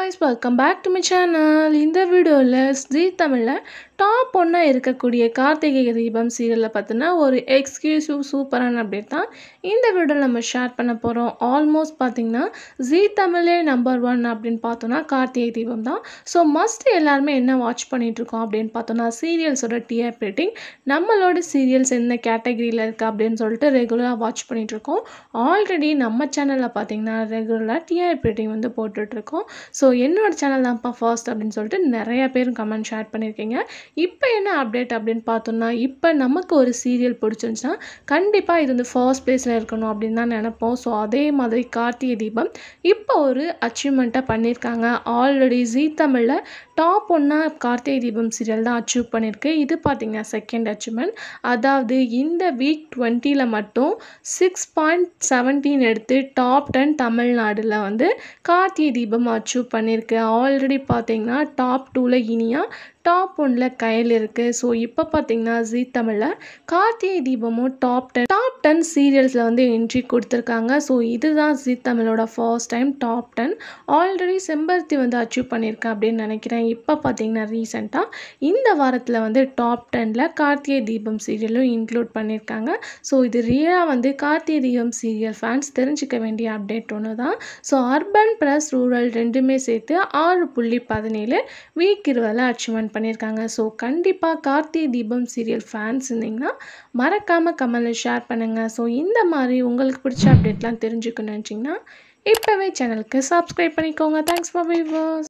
guys welcome back to my channel இந்த வீடியோவில் ஜீ தமிழில் டாப் ஒன்றா இருக்கக்கூடிய கார்த்திகை தீபம் சீரியலில் பார்த்தினா ஒரு எக்ஸ்க்ளூசிவ் சூப்பரான அப்டேட் தான் இந்த வீடியோவில் நம்ம ஷேர் பண்ண போகிறோம் ஆல்மோஸ்ட் பார்த்திங்கன்னா ஜீ தமிழே நம்பர் ஒன் அப்படின்னு பார்த்தோன்னா கார்த்திகை தீபம் தான் ஸோ மஸ்ட் எல்லாருமே என்ன வாட்ச் பண்ணிகிட்ருக்கோம் அப்படின்னு பார்த்தோன்னா சீரியல்ஸோட டிஆர் ரேட்டிங் நம்மளோட சீரியல்ஸ் என்ன கேட்டகரியில் இருக்குது அப்படின்னு சொல்லிட்டு ரெகுலராக வாட்ச் பண்ணிகிட்ருக்கோம் ஆல்ரெடி நம்ம சேனலில் பார்த்திங்கன்னா ரெகுலராக டிஆர் ரேட்டிங் வந்து போட்டுட்ருக்கோம் ஸோ என்னோட சேனல் தான்ப்பா ஃபர்ஸ்ட் அப்படின்னு சொல்லிட்டு நிறைய பேரும் கமெண்ட் ஷேர் பண்ணியிருக்கீங்க இப்போ என்ன அப்டேட் அப்படின்னு பார்த்தோம்னா இப்போ நமக்கு ஒரு சீரியல் பிடிச்சிருந்துச்சுன்னா கண்டிப்பாக இது வந்து ஃபர்ஸ்ட் பிளேஸில் இருக்கணும் அப்படின்னு தான் நினைப்போம் ஸோ அதே மாதிரி கார்த்திகை தீபம் இப்போ ஒரு அச்சீவ்மெண்ட்டாக பண்ணியிருக்காங்க ஆல்ரெடி ஜீ தமிழில் டாப் ஒன்றா கார்த்திகை தீபம் சீரியல் தான் அச்சீவ் பண்ணியிருக்கு இது பார்த்திங்கன்னா செகண்ட் அச்சீவ்மெண்ட் அதாவது இந்த வீக் டுவெண்ட்டியில் மட்டும் சிக்ஸ் பாயிண்ட் செவன்டீன் எடுத்து டாப் டென் தமிழ்நாடில் வந்து கார்த்திகை தீபம் அச்சீவ் பண்ணியிருக்கு ஆல்ரெடி பார்த்தீங்கன்னா டாப் டூவில் இனியா டாப் ஒனில் கையில் இருக்குது ஸோ இப்போ பார்த்தீங்கன்னா ஜீ தமிழில் கார்த்திகை தீபமும் டாப் டென் டாப் டென் சீரியல்ஸில் வந்து என்ட்ரி கொடுத்துருக்காங்க ஸோ இதுதான் ஜீ தமிழோட first time top ten already Sembaruthi வந்து அச்சீவ் பண்ணியிருக்கேன் அப்படின்னு நினைக்கிறேன் இப்போ பார்த்தீங்கன்னா ரீசெண்டாக இந்த வாரத்தில் வந்து டாப் டெனில் கார்த்திகை தீபம் சீரியலும் இன்க்ளூட் பண்ணியிருக்காங்க ஸோ இது ரியலாக வந்து கார்த்திகை தீபம் சீரியல் ஃபேன்ஸ் தெரிஞ்சுக்க வேண்டிய அப்டேட் ஒன்று தான் ஸோ அர்பன் ப்ளஸ் ரூரல் ரெண்டுமே சேர்த்து ஆறு புள்ளி பதினேழு வீக் இருவதில் அச்சீவ்மெண்ட் பண்ணியிருக்காங்க ஸோ கண்டிப்பாக கார்த்திகை தீபம் சீரியல் ஃபேன்ஸ் இருந்தீங்கன்னா மறக்காமல் கமெண்டில் ஷேர் பண்ணுங்கள் ஸோ இந்த மாதிரி உங்களுக்கு பிடிச்ச அப்டேட்லாம் தெரிஞ்சுக்கணும்னு நினச்சிங்கன்னா இப்போவே சேனலுக்கு சப்ஸ்கிரைப் பண்ணிக்கோங்க தேங்க்ஸ் ஃபார் வியூவர்ஸ்